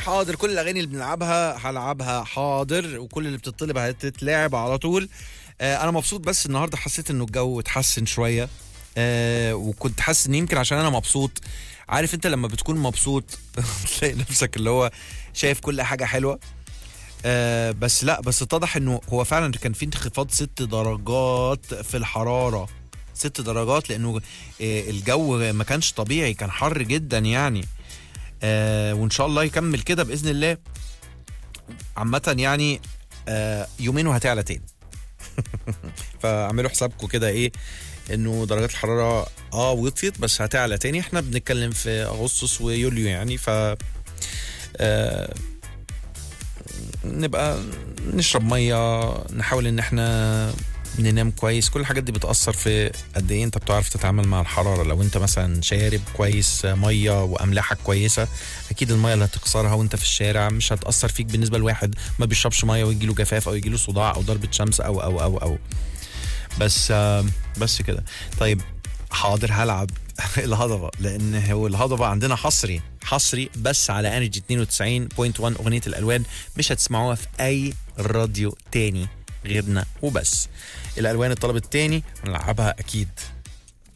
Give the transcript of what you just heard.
حاضر كل الاغاني اللي بنلعبها هلعبها حاضر وكل اللي بتطلب هتتلعب على طول آه انا مبسوط بس النهارده حسيت انه الجو اتحسن شويه آه وكنت حاسس ان يمكن عشان انا مبسوط عارف انت لما بتكون مبسوط تلاقي نفسك اللي هو شايف كل حاجه حلوه آه بس لا بس اتضح انه هو فعلا كان في انخفاض ست درجات في الحراره ست درجات لانه آه الجو ما كانش طبيعي كان حر جدا يعني آه وان شاء الله يكمل كده باذن الله عامه يعني آه يومين وهتعلى تاني فاعملوا حسابكم كده ايه انه درجات الحراره اه وطيت بس هتعلى تاني احنا بنتكلم في اغسطس ويوليو يعني ف آه نبقى نشرب ميه نحاول ان احنا ننام كويس كل الحاجات دي بتأثر في قد ايه انت بتعرف تتعامل مع الحرارة لو انت مثلا شارب كويس مية واملاحك كويسة اكيد المية اللي هتخسرها وانت في الشارع مش هتأثر فيك بالنسبة لواحد ما بيشربش مية ويجيله جفاف او يجيله صداع او ضربة شمس او او او او بس آه بس كده طيب حاضر هلعب الهضبة لان هو الهضبة عندنا حصري حصري بس على انرجي 92.1 اغنية الالوان مش هتسمعوها في اي راديو تاني غيرنا وبس الالوان الطلب التاني هنلعبها اكيد